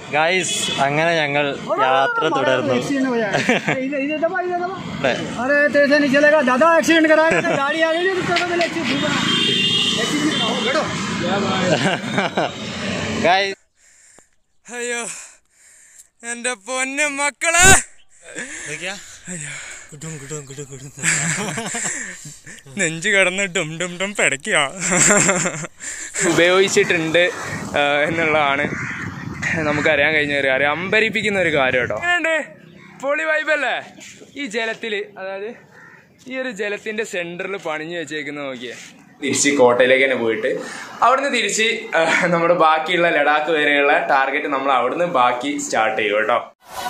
Guys അങ്ങനെ ഞങ്ങൾ യാത്ര തുടർന്നു एक्सीडेंट हो जाएगा इधर इधर दबा इधर दबा അതെ. अरे तेरे से नहीं चलेगा दादा एक्सीडेंट कराएगा तो गाड़ी आ गई तो तेरे को एक्सीडेंट बना एक्सीडेंट कराओ बैठो ഗായ്സ് അയ്യോ എന്റെ പൊന്നു മക്കളെ നെഞ്ച് കിടന്ന് ഡും ഡും ഡും പിടയ്ക്കുക ഉപയോഗിച്ചിട്ടുണ്ട് ആ, എന്നുള്ളതാണ് നമുക്കറിയാൻ കഴിഞ്ഞ ഒരു കാര്യം അമ്പരിപ്പിക്കുന്ന ഒരു കാര്യം കേട്ടോ എങ്ങനെയുണ്ട് പൊളി വൈബല്ലേ ഈ ജലത്തില് അതായത് ഈ ഒരു ജലത്തിന്റെ സെന്ററിൽ പണിഞ്ഞു വെച്ചേക്കുന്ന നോക്കിയേ തിരിച്ച് കോട്ടയിലേക്ക് തന്നെ പോയിട്ട് അവിടുന്ന് തിരിച്ച് ആ, നമ്മുടെ ബാക്കിയുള്ള ലഡാക്ക് വരെയുള്ള ടാർഗറ്റ് നമ്മൾ അവിടുന്ന് ബാക്കി സ്റ്റാർട്ട് ചെയ്യും കേട്ടോ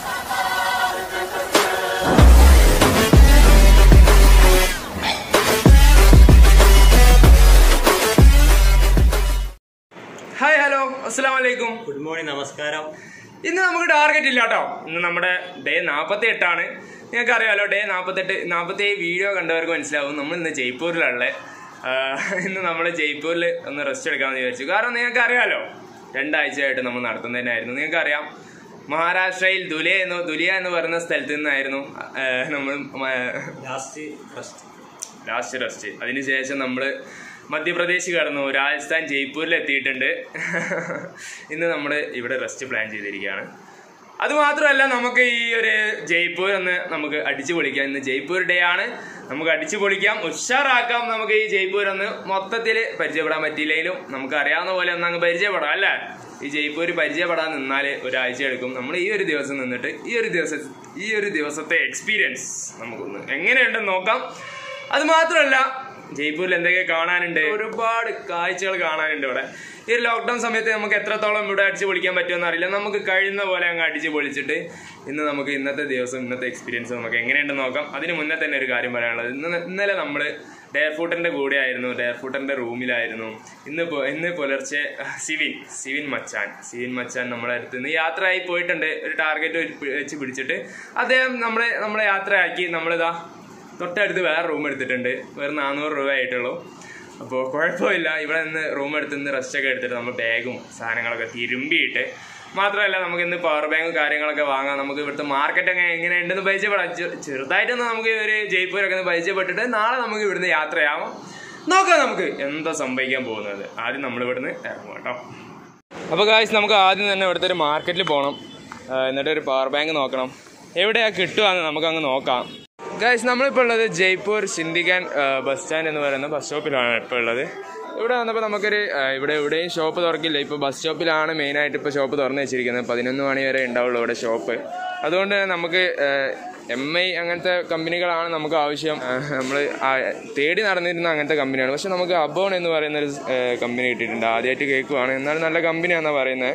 ഹായ് ഹലോ അസ്സാം വലൈക്കും ഗുഡ് മോർണിംഗ് നമസ്കാരം ഇന്ന് നമുക്ക് ടാർഗറ്റ് ഇല്ല കേട്ടോ ഇന്ന് നമ്മുടെ ഡേ നാൽപ്പത്തി എട്ടാണ് നിങ്ങൾക്ക് അറിയാലോ ഡേ നാൽപ്പത്തെട്ട് നാൽപ്പത്തി ഏഴ് വീഡിയോ കണ്ടവർക്ക് മനസ്സിലാവും നമ്മൾ ഇന്ന് ജയ്പൂരിലുള്ളത് ഇന്ന് നമ്മൾ ജയ്പൂരിൽ ഒന്ന് റെസ്റ്റ് എടുക്കാമെന്ന് വിചാരിച്ചു കാരണം നിങ്ങൾക്ക് അറിയാലോ രണ്ടാഴ്ചയായിട്ട് നമ്മൾ നടത്തുന്നതിനായിരുന്നു നിങ്ങൾക്ക് അറിയാം മഹാരാഷ്ട്രയിൽ ദുലെ എന്ന് ദുലിയ എന്ന് പറയുന്ന സ്ഥലത്ത് നിന്നായിരുന്നു ആ, നമ്മൾ മ- ലാസ്റ്റ് ഫസ്റ്റ് ലാസ്റ്റ് റെസ്റ്റ് അതിനുശേഷം നമ്മൾ മധ്യപ്രദേശ് കടന്നു രാജസ്ഥാൻ ജയ്പൂരിൽ എത്തിയിട്ടുണ്ട് ഇന്ന് നമ്മൾ ഇവിടെ റെസ്റ്റ് പ്ലാൻ ചെയ്തിരിക്കുകയാണ് അതുമാത്രമല്ല നമുക്ക് ഈ ഒരു ജയ്പൂർ ഒന്ന് നമുക്ക് അടിച്ചു പൊളിക്കാം ഇന്ന് ജയ്പൂർ ഡേ ആണ് നമുക്ക് അടിച്ചു പൊളിക്കാം ഉഷാറാക്കാം നമുക്ക് ഈ ജയ്പൂർ ഒന്ന് മൊത്തത്തിൽ പരിചയപ്പെടാൻ പറ്റിയില്ലെങ്കിലും നമുക്ക് അറിയാവുന്ന പോലെ ഒന്ന് അങ്ങ് പരിചയപ്പെടാം അല്ലേ ഈ ജയ്പൂർ പരിചയപ്പെടാൻ നിന്നാൽ ഒരാഴ്ച എടുക്കും നമ്മൾ ഈ ഒരു ദിവസം നിന്നിട്ട് ഈ ഒരു ദിവസം ഈ ഒരു ദിവസത്തെ എക്സ്പീരിയൻസ് നമുക്കൊന്ന് എങ്ങനെയുണ്ടെന്ന് നോക്കാം അത് മാത്രമല്ല ജയ്പൂരിൽ എന്തൊക്കെ കാണാനുണ്ട് ഒരുപാട് കാഴ്ചകൾ കാണാനുണ്ട് ഇവിടെ ഈ ഒരു ലോക്ക്ഡൌൺ സമയത്ത് നമുക്ക് എത്രത്തോളം ഇവിടെ അടിച്ചു പൊളിക്കാൻ പറ്റുമെന്ന് അറിയില്ല നമുക്ക് കഴിയുന്ന പോലെ അങ്ങ് അടിച്ചു പൊളിച്ചിട്ട് ഇന്ന് നമുക്ക് ഇന്നത്തെ ദിവസം ഇന്നത്തെ എക്സ്പീരിയൻസ് നമുക്ക് എങ്ങനെയുണ്ടെന്ന് നോക്കാം അതിന് മുന്നേ തന്നെ ഒരു കാര്യം പറയാനുള്ളത് ഇന്ന് ഇന്നലെ നമ്മൾ ഡെയർഫൂട്ടറിന്റെ കൂടെ ആയിരുന്നു ഡെയർഫൂട്ടറിന്റെ റൂമിലായിരുന്നു ഇന്ന് പോ- ഇന്ന് പുലർച്ചെ സിവിൻ സിവിൻ മച്ചാൻ സിവിൻ മച്ചാൻ നമ്മളെ അടുത്ത് നിന്ന് യാത്രയായി പോയിട്ടുണ്ട് ഒരു ടാർഗറ്റ് വെച്ച് പിടിച്ചിട്ട് അദ്ദേഹം നമ്മളെ നമ്മളെ യാത്രയാക്കി നമ്മളിതാ തൊട്ടടുത്ത് വേറെ റൂം എടുത്തിട്ടുണ്ട് വേറെ നാനൂറ് രൂപ ആയിട്ടുള്ളൂ അപ്പോൾ കുഴപ്പമില്ല ഇവിടെ നിന്ന് റൂം എടുത്ത് നിന്ന് റെസ്റ്റ് ഒക്കെ എടുത്തിട്ട് നമ്മൾ ബാഗും സാധനങ്ങളൊക്കെ തിരുമ്പിയിട്ട് മാത്രമല്ല നമുക്ക് ഇന്ന് പവർ ബാങ്കും കാര്യങ്ങളൊക്കെ വാങ്ങാം നമുക്ക് ഇവിടുത്തെ മാർക്കറ്റ് ഒക്കെ എങ്ങനെയുണ്ടെന്ന് പരിചയപ്പെടാം ചെ- ചെറുതായിട്ടൊന്ന് നമുക്ക് ഒരു ജയ്പൂരൊക്കെ ഒന്ന് പരിചയപ്പെട്ടിട്ട് നാളെ നമുക്ക് ഇവിടുന്ന് യാത്രയാവാം നോക്കാം നമുക്ക് എന്താ സംഭവിക്കാൻ പോകുന്നത് ആദ്യം നമ്മൾ ഇവിടുന്ന് ഇറങ്ങും കേട്ടോ അപ്പോൾ ഗായ്സ് നമുക്ക് ആദ്യം തന്നെ ഇവിടുത്തെ ഒരു മാർക്കറ്റിൽ പോകണം ആ, എന്നിട്ട് ഒരു പവർ ബാങ്ക് നോക്കണം എവിടെയാ കിട്ടുകയെന്ന് നമുക്ക് അങ്ങ് നോക്കാം ഗായ്സ് നമ്മളിപ്പോൾ ഉള്ളത് ജയ്പൂർ സിന്ധിക്കാൻ ബസ് സ്റ്റാൻഡ് എന്ന് പറയുന്ന ബസ് സ്റ്റോപ്പിലാണ് ഇപ്പോൾ ഉള്ളത് ഇവിടെ വന്നപ്പോൾ നമുക്കൊരു ആ, ഇവിടെ എവിടെയും ഷോപ്പ് തുറക്കില്ല ഇപ്പോൾ ബസ് സ്റ്റോപ്പിലാണ് മെയിനായിട്ട് ഇപ്പോൾ ഷോപ്പ് തുറന്നു വെച്ചിരിക്കുന്നത് പതിനൊന്ന് മണി വരെ ഉണ്ടാവുള്ളൂ ഇവിടെ ഷോപ്പ് അതുകൊണ്ട് തന്നെ നമുക്ക് എം ഐ അങ്ങനത്തെ കമ്പനികളാണ് നമുക്ക് ആവശ്യം നമ്മൾ തേടി നടന്നിരുന്ന അങ്ങനത്തെ കമ്പനിയാണ് പക്ഷെ നമുക്ക് അബോൺ എന്ന് പറയുന്ന ഒരു കമ്പനി കിട്ടിയിട്ടുണ്ട് ആദ്യമായിട്ട് കേൾക്കുവാണ് എന്നാലും നല്ല കമ്പനിയാണെന്നാണ് പറയുന്നത്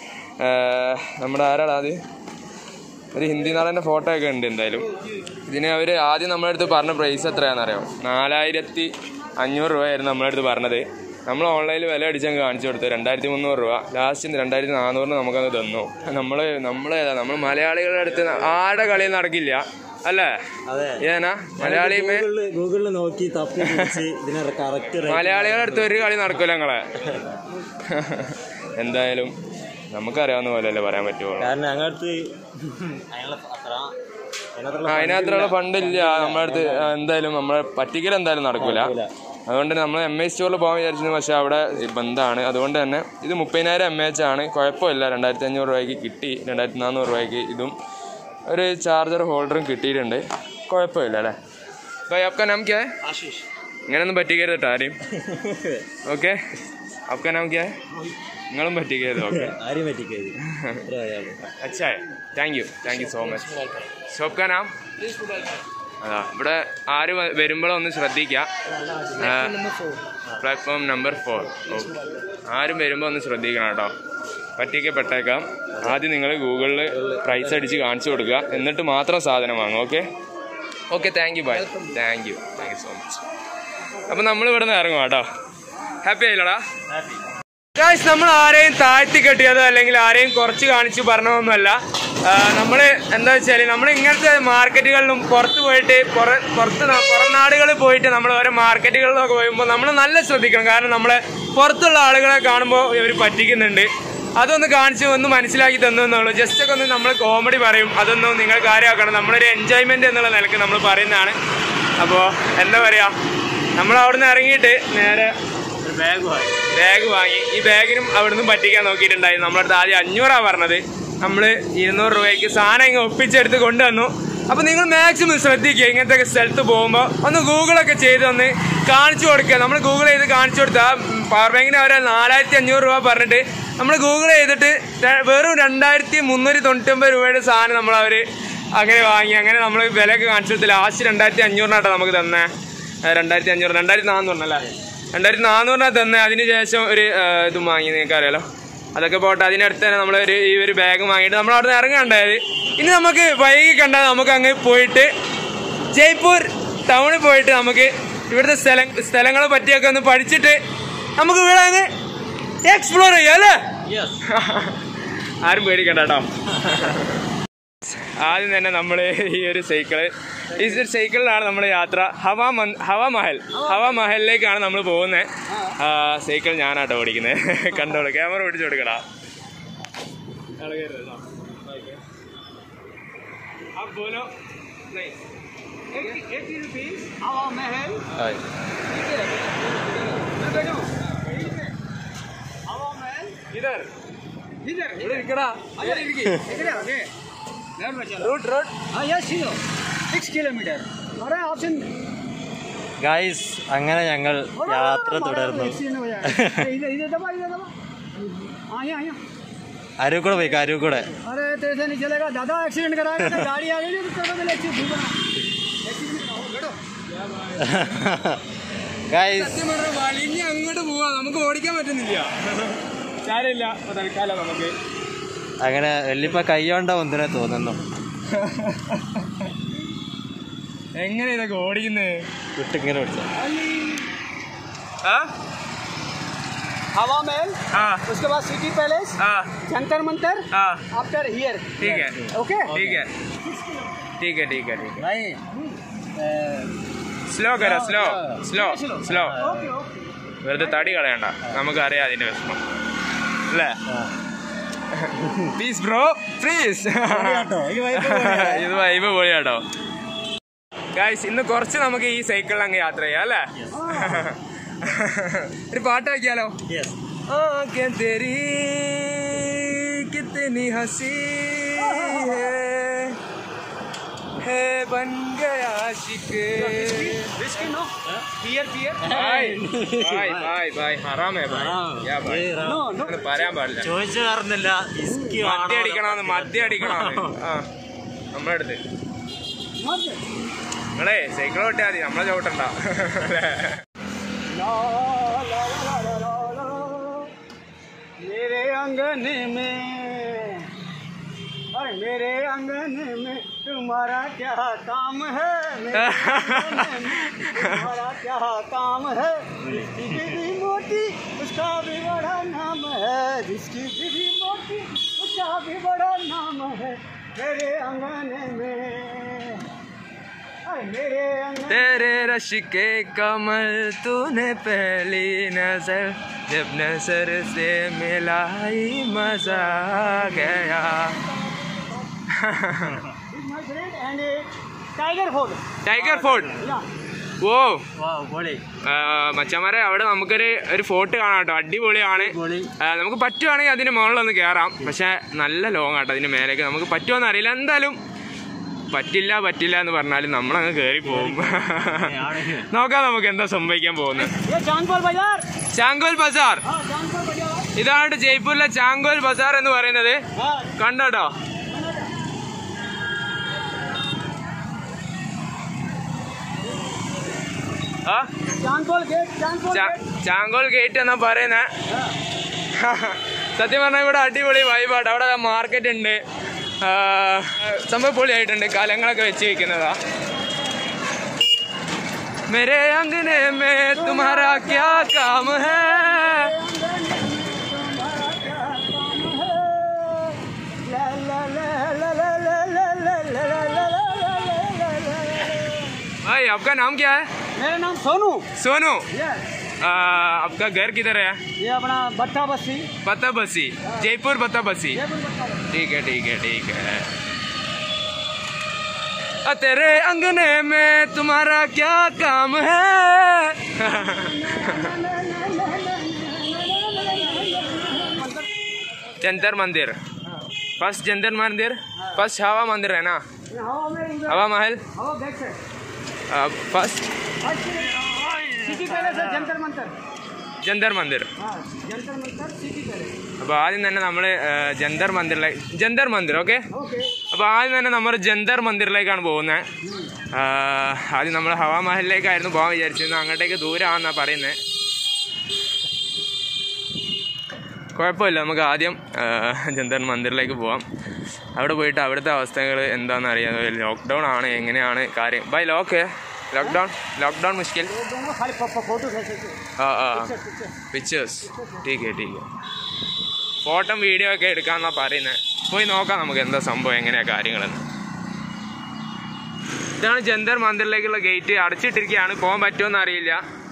നമ്മുടെ ആരാടാ അത് ഒരു ഹിന്ദി നാടൻ്റെ ഫോട്ടോ ഒക്കെ ഉണ്ട് എന്തായാലും ഇതിന് അവർ ആദ്യം നമ്മുടെ അടുത്ത് പറഞ്ഞ പ്രൈസ് എത്രയാണെന്നറിയോ നാലായിരത്തി അഞ്ഞൂറ് രൂപയായിരുന്നു നമ്മുടെ അടുത്ത് പറഞ്ഞത് നമ്മൾ ഓൺലൈനിൽ വില അടിച്ചങ്ങ് കാണിച്ചു കൊടുത്തു രണ്ടായിരത്തി മുന്നൂറ് രൂപ ലാസ്റ്റ് രണ്ടായിരത്തി നാനൂറിന് നമുക്കങ്ങ് തന്നു നമ്മൾ നമ്മളേതാ നമ്മൾ മലയാളികളുടെ അടുത്ത് ആരുടെ കളിയിൽ നടക്കില്ല അല്ലേ അതെ ഏനാ മലയാളിമേ ഗൂഗിളിൽ ഗൂഗിളിൽ നോക്കി തപ്പി പിടിച്ച് ഇതിനെ കറക്റ്റ് മലയാളികളുടെ അടുത്ത് ഒരു കളി നടക്കൂല ഞങ്ങളെ എന്തായാലും നമുക്കറിയാവുന്ന പോലെയല്ലേ പറയാൻ പറ്റുള്ളൂ കാരണം ഞങ്ങളടുത്ത് അതിനുള്ള അത്ര അതിനകത്തുള്ള ആ, അതിനകത്തുള്ള ഫണ്ട് ഇല്ല നമ്മുടെ അടുത്ത് ആ, എന്തായാലും നമ്മളെ പറ്റിക്കൽ എന്തായാലും നടക്കൂല അതുകൊണ്ട് നമ്മൾ എം ഐ സ്റ്റോറിൽ പോകാൻ വിചാരിച്ചിരുന്നു പക്ഷേ അവിടെ ബന്ധാണ് അതുകൊണ്ട് തന്നെ ഇത് മുപ്പതിനായിരം എം എച്ച് ആണ് കുഴപ്പമില്ല രണ്ടായിരത്തി അഞ്ഞൂറ് രൂപയ്ക്ക് കിട്ടി രണ്ടായിരത്തി നാനൂറ് രൂപയ്ക്ക് ഇതും ഒരു ചാർജർ ഹോൾഡറും കിട്ടിയിട്ടുണ്ട് കുഴപ്പമില്ല അല്ലേ അപ്പോൾ आपका नाम क्या है ആശിഷ് ഇങ്ങനെയൊന്നും പറ്റിക്കരുത് കേട്ടോ ആരെയും ഓക്കെ आपका नाम क्या है നിങ്ങളും പറ്റിക്കരുത് ഓക്കെ ആരും പറ്റിക്കരുത് ഇത്ര അയാള് अच्छा है thank you thank you so much shop കാ നാം അതാ ഇവിടെ ആര് വ- വരുമ്പോഴും ഒന്ന് ശ്രദ്ധിക്കുക പ്ലാറ്റ്ഫോം നമ്പർ ഫോർ ആരും വരുമ്പോൾ ഒന്ന് ശ്രദ്ധിക്കണം കേട്ടോ പറ്റിക്കപ്പെട്ടേക്കാം ആദ്യം നിങ്ങൾ ഗൂഗിളിൽ പ്രൈസ് അടിച്ച് കാണിച്ചു കൊടുക്കുക എന്നിട്ട് മാത്രം സാധനം വാങ്ങും okay okay thank you bye thank you thank you so much അപ്പം നമ്മൾ ഇവിടെ നിന്ന് ഇറങ്ങും കേട്ടോ ഹാപ്പി ആയില്ലടാ ഗായ്സ് നമ്മൾ ആരെയും താഴ്ത്തി കെട്ടിയതോ അല്ലെങ്കിൽ ആരെയും കുറച്ച് കാണിച്ച് പറഞ്ഞതൊന്നുമല്ല നമ്മൾ എന്താ വെച്ചാൽ നമ്മൾ ഇങ്ങനത്തെ മാർക്കറ്റുകളിലും പുറത്ത് പോയിട്ട് പുറ പുറത്ത് ന- പുറം നാടുകളിൽ പോയിട്ട് നമ്മൾ ഓരോ മാർക്കറ്റുകളിലൊക്കെ പോയുമ്പോൾ നമ്മൾ നല്ല ശ്രദ്ധിക്കണം കാരണം നമ്മളെ പുറത്തുള്ള ആളുകളെ കാണുമ്പോൾ ഇവർ പറ്റിക്കുന്നുണ്ട് അതൊന്ന് കാണിച്ച് ഒന്ന് മനസ്സിലാക്കി തന്നു എന്നുള്ളൂ ജസ്റ്റ് ഒക്കെ ഒന്ന് നമ്മൾ കോമഡി പറയും അതൊന്നും നിങ്ങൾ കാര്യമാക്കണം നമ്മളൊരു എൻജോയ്മെന്റ് എന്നുള്ള നിലക്ക് നമ്മൾ പറയുന്നതാണ് അപ്പോൾ എന്താ പറയാ നമ്മൾ അവിടുന്ന് ഇറങ്ങിയിട്ട് നേരെ ഒരു ബാഗ് വാങ്ങി ബാഗ് വാങ്ങി ഈ ബാഗിനും അവിടുന്ന് പറ്റിക്കാൻ നോക്കിയിട്ടുണ്ടായിരുന്നു നമ്മളടുത്ത് ആദ്യം അഞ്ഞൂറാണ് പറഞ്ഞത് നമ്മൾ ഇരുന്നൂറ് രൂപയ്ക്ക് സാധനം ഇങ്ങ് ഒപ്പിച്ചെടുത്ത് കൊണ്ടുവന്നു അപ്പോൾ നിങ്ങൾ മാക്സിമം ശ്രദ്ധിക്കുക ഇങ്ങനത്തെ ഒക്കെ സ്ഥലത്ത് പോകുമ്പോൾ ഒന്ന് ഗൂഗിളൊക്കെ ചെയ്ത് ഒന്ന് കാണിച്ചു കൊടുക്കുക നമ്മൾ ഗൂഗിൾ ചെയ്ത് കാണിച്ചു കൊടുത്താൽ പവർ ബാങ്കിന് അവർ നാലായിരത്തി അഞ്ഞൂറ് രൂപ പറഞ്ഞിട്ട് നമ്മൾ ഗൂഗിൾ ചെയ്തിട്ട് ര- വെറും രണ്ടായിരത്തി മുന്നൂറ്റി തൊണ്ണൂറ്റൊമ്പത് രൂപയുടെ സാധനം നമ്മൾ അവർ അങ്ങനെ വാങ്ങി അങ്ങനെ നമ്മൾ വിലയൊക്കെ കാണിച്ചു കൊടുത്ത് ലാസ്റ്റ് രണ്ടായിരത്തി അഞ്ഞൂറിനാട്ടോ നമുക്ക് തന്നെ രണ്ടായിരത്തി അഞ്ഞൂറ് രണ്ടായിരത്തി നാന്നൂറിനല്ലേ രണ്ടായിരത്തി നാന്നൂറിനാണ് തന്നെ അതിന് ശേഷം ഒരു ആ, ഇതും വാങ്ങി നിങ്ങൾക്ക് അറിയാലോ അതൊക്കെ പോട്ടെ അതിനടുത്ത് തന്നെ നമ്മൾ ഒരു ഈ ഒരു ബാഗ് വാങ്ങിയിട്ട് നമ്മൾ അവിടെ നിന്ന് ഇറങ്ങാണ്ടായത് ഇനി നമുക്ക് വൈകി കണ്ടാൽ നമുക്ക് അങ്ങ് പോയിട്ട് ജയ്പൂർ ടൗണിൽ പോയിട്ട് നമുക്ക് ഇവിടുത്തെ സ്ഥലം സ്ഥലങ്ങളെ പറ്റിയൊക്കെ ഒന്ന് പഠിച്ചിട്ട് നമുക്ക് ഇവിടെ അങ്ങ് എക്സ്പ്ലോർ ചെയ്യാം അല്ലേ യെസ് ആരും പേടിക്കണ്ട കേട്ടോ ആദ്യം തന്നെ നമ്മൾ ഈ ഒരു സൈക്കിള് ഈ ഒരു സൈക്കിളിലാണ് നമ്മൾ യാത്ര ഹവാ മൻ ഹവാ മഹൽ ഹവാ മഹലിലേക്കാണ് നമ്മൾ പോകുന്നത് സൈക്കിൾ ഞാനാട്ടോ ഓടിക്കുന്നത് കണ്ടോളൂ ക്യാമറ ഓടിച്ചു കൊടുക്കടാ हवा महल हवा महल ഇതർ इधर ഇവിടെ ഇരിക്കടാ इधर इधर आगे लेफ्ट में चलो റൂട്ട് റൂട്ട് हाँ यस सीधो सिक्स किलोमीटर अरे ऑप्शन ഗായ്സ് അങ്ങനെ ഞങ്ങൾ യാത്ര തുടർന്നു इधर इधर दबा इधर दबा हाँ यहाँ यहाँ അരുവ് കൂടെ പോയി അരുവ് കൂടെ अरे तेरे से नहीं चलेगा दादा एक्सीडेंट कराएगा तो गाड़ी आ गई तो चलो पहले एक्सीडेंट बना एक्सीडेंट कराओ बैठो ഗായ്സ് സത്യം പറഞ്ഞാൽ വലിഞ്ഞ് അങ്ങോട്ട് പോവാ നമുക്ക് ഓടിക്കാൻ പറ്റുന്നില്ല സാരമില്ല അപ്പൊ തൽക്കാലം നമുക്ക് അങ്ങനെ വെല്ലിപ്പ കൈയോണ്ട ഒന്നിനെ തോന്നുന്നു എങ്ങനെ ഇതൊക്കെ ഓടിക്കുന്നത് വിട്ടിങ്ങനെ പിടിച്ച ആ हवा महल ആ उसके बाद सिटी पैलेस ആ जंतर मंतर ആ आफ्टर हियर ठीक है ओके ठीक है ठीक है ठीक है ठीक है भाई സ്ലോ കരോ slow slow slow okay okay വെറുതെ തടി കളയണ്ട നമുക്കറിയാം അതിന്റെ വിഷമം അല്ലേ പ്ലീസ് ബ്രോ പ്ലീസ് ഇത് വൈബ് പൊളിയാട്ടോ ഗായ്സ് ഇന്ന് കുറച്ച് നമുക്ക് ഈ സൈക്കിളിൽ അങ്ങ് യാത്ര ചെയ്യാം അല്ലേ ഒരു പാട്ട് വയ്ക്കാലോ ആക്കെ തെരി കിത്തനി ഹസി ഹേ ബൻ ഗയാ ആശിക് विस्की नो बियर बियर ഭായ് ഭായ് ഭായ് ഭായ് ഹറാമേ ഭായ് യാ ഭായ് नो नो അങ്ങനെ പറയാൻ പാടില്ല ചോദിച്ചു കാരണല്ല ഇസ്കി മദ്യ അടിക്കണമെന്ന് മദ്യ അടിക്കണമെന്ന് ആ നമ്മളെ അടുത്ത് मत നിങ്ങളെ സൈക്കിൾ ഓട്ടിയാൽ മതി നമ്മളെ ചവിട്ടണ്ട ला ला ला ला ला ला मेरे आंगन में अरे मेरे आंगन में तुम्हारा क्या काम है मेरे आंगन में तुम्हारा क्या काम है जिसकी बीवी मोटी उसका भी बड़ा नाम है जिसकी बीवी मोटी उसका भी बड़ा नाम है मेरे आंगन में अरे मेरे आंगन तेरे रश के कमल तूने पहली नजर जब नजर से मिलाई मजा आ गया is my friend and a tiger food. Tiger fort Yeah. ഓ പൊളി ആ, മച്ചന്മാരെ അവിടെ നമുക്കൊരു ഒരു ഫോർട്ട് കാണാം കേട്ടോ അടിപൊളിയാണ് പൊളി ആ, നമുക്ക് പറ്റുവാണെങ്കിൽ അതിന് മുകളിലൊന്ന് കയറാം പക്ഷെ നല്ല ലോങ് ആട്ടോ അതിന് മേലേക്ക് നമുക്ക് പറ്റുമോന്ന് അറിയില്ല എന്തായാലും പറ്റില്ല പറ്റില്ല എന്ന് പറഞ്ഞാലും നമ്മളങ്ങ് കയറി പോകും നോക്കാം നമുക്ക് എന്താ സംഭവിക്കാൻ പോകുന്നത് ये चांदपुर बाजार ചാങ്കോൽ ബസാർ हाँ चांदपुर बाजार ഇതാണ് ജയ്പൂരിലെ ചാങ്കോൽ ബസാർ എന്ന് പറയുന്നത് हाँ കണ്ടോട്ടോ ആ चांदपुर गेट चांदपुर ചാ- गेट ചാങ്കോൽ ഗേറ്റ് എന്നാ പറയുന്നത് സത്യം പറഞ്ഞാൽ ഇവിടെ അടിപൊളി വൈബാട്ടോ അവിടെ മാർക്കറ്റ് ഉണ്ട് ആ, സംഭവം പൊളിയായിട്ടുണ്ട് കലങ്ങളൊക്കെ വെച്ച് വെക്കുന്നതാ मेरे अंगने में तुम्हारा क्या काम है तुम्हारा क्या काम है ला ला ला ला ला ला ला ला ला ला ला ला ला ला ला ला। भाई आपका नाम क्या है मेरा नाम सोनू सोनू यस आ, आपका घर किधर है ये अपना भट्टा बस्ती बत्ता बसी जयपुर बत्ता बसी जयपुर भट्टा बस्ती ठीक है ठीक है ठीक है आ, तेरे अंगने में तुम्हारा क्या काम है जंतर मंदिर फर्स्ट जंतर मंदिर फर्स्ट हवा मंदिर है ना ये हवा में इधर- हवा महल हवा बैक से फर्स्ट सिटी पैलेस है जंतर मंतर ജന്തർ മന്ദിർ हाँ जंतर मंतर सिटी पैलेस അപ്പോൾ ആദ്യം തന്നെ നമ്മൾ ജന്തർ മന്ദിറിലേക്ക് ജന്തർ മന്ദിർ ഓക്കെ ओके അപ്പോൾ ആദ്യം തന്നെ നമ്മൾ ജന്തർ മന്ദിറിലേക്കാണ് പോകുന്നത് ആദ്യം നമ്മൾ ഹവാ മഹലിലേക്കായിരുന്നു പോകാൻ വിചാരിച്ചിരുന്നത് അങ്ങോട്ടേക്ക് ദൂരമാണെന്നാണ് പറയുന്നത് കുഴപ്പമില്ല നമുക്ക് ആദ്യം ആ, ജന്തർ മന്ദിറിലേക്ക് പോവാം അവിടെ പോയിട്ട് അവിടുത്തെ അവസ്ഥകൾ എന്താണെന്ന് അറിയാം ലോക്ക്ഡൗൺ ആണ് എങ്ങനെയാണ് കാര്യം ബൈ ലോക്ക് ലോക്ക്ഡൗൺ ലോക്ക്ഡൗൺ മുഷ്കിൽ वो दोनों खाली फोटो खींच सकते ആ ആ पिक्चर പിക്ചേഴ്സ് ടീക്ക് ടീക്ക് ഫോട്ടോ വീഡിയോ ഒക്കെ എടുക്കാമെന്നാണ് പറയുന്നത് പോയി നോക്കാം നമുക്ക് എന്താ സംഭവം എങ്ങനെയാ കാര്യങ്ങളെന്ന് ഇതാണ് ജന്തർ മന്ദിറിലേക്കുള്ള ഗേറ്റ് അടച്ചിട്ടിരിക്കുകയാണ് പോകാൻ പറ്റുമെന്ന് അറിയില്ല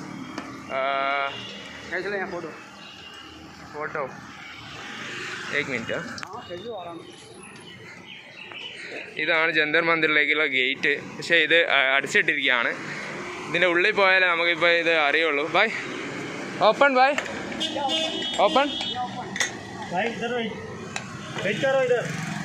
खींच ले यहाँ फोटो ഫോട്ടോ ഏക് മിനിറ്റ് हाँ खींच लो आराम से ഇതാണ് ജന്തർ മന്ദിറിലേക്കുള്ള ഗേറ്റ് പക്ഷേ ഇത് ആ, അടച്ചിട്ടിരിക്കുകയാണ് ഇതിൻ്റെ ഉള്ളിൽ പോയാലേ നമുക്കിപ്പോൾ ഇത് അറിയുള്ളൂ ബൈ ഓപ്പൺ ബൈ ഓപ്പൺ भाई इधर वेट करो इधर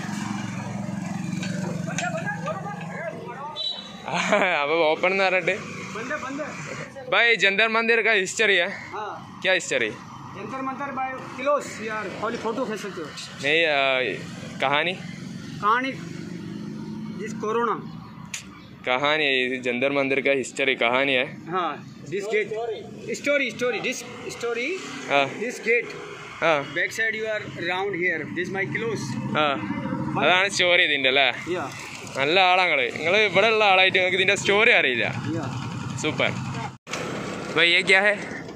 അപ്പോൾ ഓപ്പൺ എന്ന് പറഞ്ഞിട്ട് बंदे बंदे भाई जंतर मंदिर का हिस्ट्री है हाँ क्या history Jantar Mantar bye close यार खाली फोटो खींच सकते हो नहीं आ, कहानी कहानी जिस कोरोना कहानी है ये जंतर मंदिर का हिस्ट्री कहानी है हाँ this gate story story this story हाँ दिस गेट हाँ back side you are round here this my close ആ അതാണ് സ്റ്റോറി ഇതിൻ്റെ അല്ലേ yeah നല്ല ആളാങ്ങൾ നിങ്ങൾ ഇവിടെ ഉള്ള ആളായിട്ട് നിങ്ങൾക്ക് ഇതിൻ്റെ സ്റ്റോറി അറിയില്ല yeah സൂപ്പർ भाई ये क्या है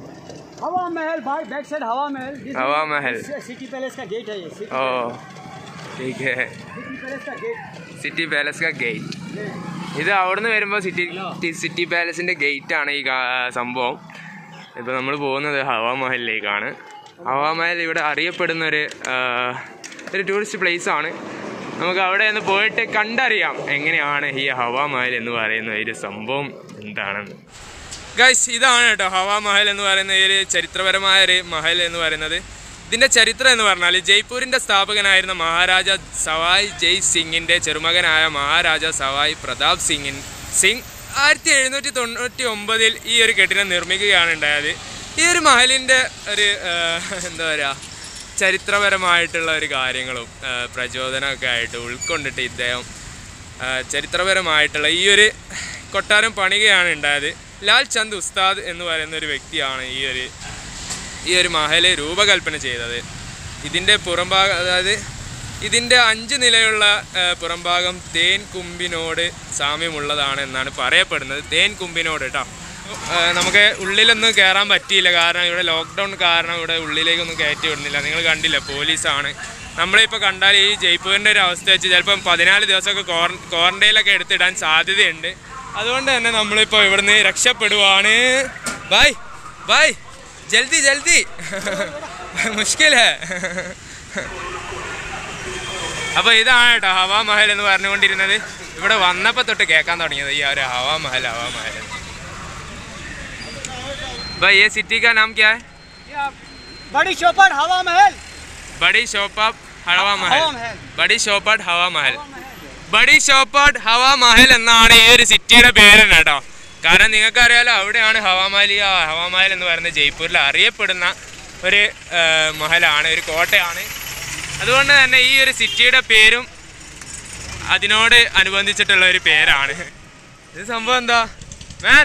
हवा महल भाई बैक साइड हवा महल This हवा is- Mahal. this city palace का गेट है ये सिटी ओ ठीक है सिटी पैलेस का गेट സിറ്റി പാലസ് കാ ഗേറ്റ് ഇത് അവിടുന്ന് വരുമ്പോൾ സിറ്റി സിറ്റി പാലസിൻ്റെ ഗേറ്റ് ആണ് ഈ കാ- സംഭവം ഇപ്പോൾ നമ്മൾ പോകുന്നത് ഹവാ മഹലിലേക്കാണ് ഹവാ മഹൽ ഇവിടെ അറിയപ്പെടുന്ന ഒരു ആ, ഒരു ടൂറിസ്റ്റ് പ്ലേസ് ആണ് നമുക്ക് അവിടെ ഒന്ന് പോയിട്ട് കണ്ടറിയാം എങ്ങനെയാണ് ഈ ഹവാ മഹൽ എന്ന് പറയുന്ന ഒരു സംഭവം എന്താണെന്ന് ഗൈസ് ഇതാണ് കേട്ടോ ഹവാ മഹൽ എന്ന് പറയുന്ന ഈ ഒരു ചരിത്രപരമായ ഒരു മഹൽ എന്ന് പറയുന്നത് ഇതിൻ്റെ ചരിത്രം എന്ന് പറഞ്ഞാൽ ജയ്പൂരിൻ്റെ സ്ഥാപകനായിരുന്ന മഹാരാജ സവായ് ജയ് സിംഗിൻ്റെ ചെറുമകനായ മഹാരാജ സവായ് പ്രതാപ് സിംഗിൻ സിംഗ് ആയിരത്തി എഴുന്നൂറ്റി തൊണ്ണൂറ്റി ഒമ്പതിൽ ഈ ഒരു കെട്ടിടം നിർമ്മിക്കുകയാണ് ഉണ്ടായത് ഈ ഒരു മഹലിൻ്റെ ഒരു ആ, എന്താ പറയുക ചരിത്രപരമായിട്ടുള്ള ഒരു കാര്യങ്ങളും ആ, പ്രചോദനമൊക്കെ ആയിട്ട് ഉൾക്കൊണ്ടിട്ട് ഇദ്ദേഹം ആ, ചരിത്രപരമായിട്ടുള്ള ഈ ഒരു കൊട്ടാരം പണികയാണ് ഉണ്ടായത് ലാൽ ചന്ദ് ഉസ്താദ് എന്ന് പറയുന്ന ഒരു വ്യക്തിയാണ് ഈ ഒരു ഈ ഒരു മഹല് രൂപകൽപ്പന ചെയ്തത് ഇതിൻ്റെ പുറംഭാഗം അതായത് ഇതിൻ്റെ അഞ്ച് നിലയുള്ള ആ, പുറംഭാഗം തേൻ കുമ്പിനോട് സാമ്യമുള്ളതാണ് എന്നാണ് പറയപ്പെടുന്നത് തേൻ കുമ്പിനോട് കേട്ടോ ആ, നമുക്ക് ഉള്ളിലൊന്നും കയറാൻ പറ്റിയില്ല കാരണം ഇവിടെ ലോക്ക്ഡൗൺ കാരണം ഇവിടെ ഉള്ളിലേക്കൊന്നും കയറ്റി വിടുന്നില്ല നിങ്ങൾ കണ്ടില്ല പോലീസാണ് നമ്മളിപ്പോൾ കണ്ടാൽ ഈ ജയ്പൂരിൻ്റെ ഒരു അവസ്ഥ വെച്ച് ചിലപ്പം പതിനാല് ദിവസമൊക്കെ ക്വാറ ക്വാറന്റൈനിലൊക്കെ എടുത്തിടാൻ സാധ്യതയുണ്ട് അതുകൊണ്ട് തന്നെ നമ്മളിപ്പോൾ ഇവിടുന്ന് രക്ഷപ്പെടുവാണ് ബായ് ബായ് ജൽദി ജൽദി മുഷ്കിൽ ഹേ അപ്പോൾ ഇതാണ് കേട്ടോ ഹവാ മഹൽ എന്ന് പറഞ്ഞുകൊണ്ടിരുന്നത് ഇവിടെ വന്നപ്പോൾ തൊട്ട് കേൾക്കാൻ തുടങ്ങിയത് ഈ ഒരു ഹവാ മഹൽ ഹവാ മഹൽ भाई ये सिटी का नाम क्या है Yeah. बड़ी चौपट हवा महल बड़ी शॉपट हवा महल हवा महल ബഡി ഷോപ്പാട്ട് ഹവാ മഹൽ ബഡി ഷോപ്പാട്ട് ഹവാ മഹൽ എന്നാണ് ഈ ഒരു സിറ്റിയുടെ പേര് തന്നെ കേട്ടോ കാരണം നിങ്ങൾക്കറിയാലോ അവിടെയാണ് ഹവാമഹൽ ഈ ഹവാമഹൽ എന്ന് പറയുന്നത് ജയ്പൂരിൽ അറിയപ്പെടുന്ന ഒരു ആ, മഹലാണ് ഒരു കോട്ടയാണ് അതുകൊണ്ട് തന്നെ ഈ ഒരു സിറ്റിയുടെ പേരും അതിനോട് അനുബന്ധിച്ചിട്ടുള്ള ഒരു പേരാണ് ഇത് സംഭവം എന്താ മാൻ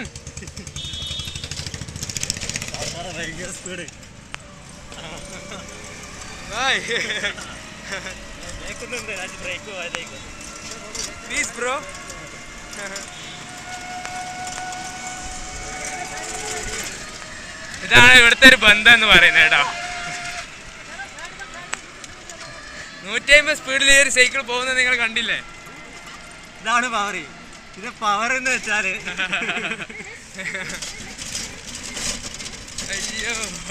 പ്ലീസ് ബ്രോ ഇതാണ് ഇവിടുത്തെ ഒരു ബന്ധം എന്ന് പറയുന്നത് കേട്ടോ നൂറ്റി അമ്പത് സ്പീഡിൽ ഈ ഒരു സൈക്കിൾ പോകുന്നത് നിങ്ങൾ കണ്ടില്ലേ ഇതാണ് പവർ ഇത് പവർ എന്ന് വെച്ചാല് അയ്യോ